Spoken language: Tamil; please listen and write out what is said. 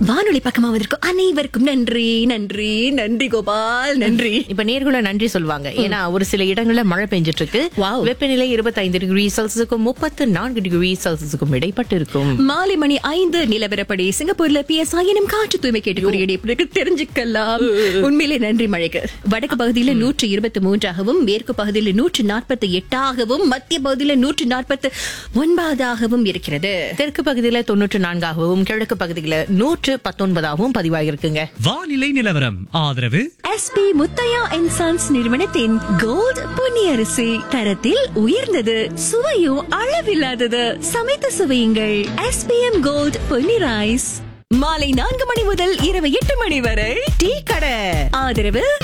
வானொலி பக்கமாவதற்கும் அனைவருக்கும் நன்றி நன்றி நன்றி கோபால் நன்றி இப்ப நேர்குல நன்றி சொல்லுவாங்க ஏன்னா ஒரு சில இடங்கள்ல மழை பெஞ்சிட்டு இருக்கு Wow. வெப்பநிலை 25 டிகிரி செல்சியஸுக்கும் முப்பத்து நான்கு டிகிரி செல்சியஸுக்கும் இடைப்பட்டு இருக்கும் மாலை மணி ஐந்து நிலவரப்படி சிங்கப்பூர்ல பிஎஸ்ஐ எனும் காற்று தூய்மை கேட்டு குறியீடு எப்படி இருக்கு தெரிஞ்சுக்கலாம் உண்மையிலே நன்றி மழைக்கு வடக்கு பகுதியில நூற்று இருபத்தி மூன்றாகவும் மேற்கு பகுதியில நூற்று நாற்பத்தி எட்டாகவும் மத்திய பகுதியில நூற்று நாற்பத்தி ஒன்பதாகவும் இருக்கிறது தெற்கு பகுதியில தொன்னூற்று நான்காகவும் கிழக்கு பகுதியில நூற்று பத்தொன்பதாகவும் பதிவாகிருக்குங்க வானிலை நிலவரம் ஆதரவு எஸ்பி முத்தையா அண்ட் சன்ஸ் நிறுவனத்தின் கோல்ட் பொன்னியரிசி தரத்தில் உயர்ந்தது சுவையும் அளவில்லாதது சமைத்து சுவையுங்கள் எஸ்பிஎம் கோல்ட் பொன்னி ரைஸ் மாலை நான்கு மணி முதல் இரவு எட்டு மணி வரை டீ கடை ஆதரவு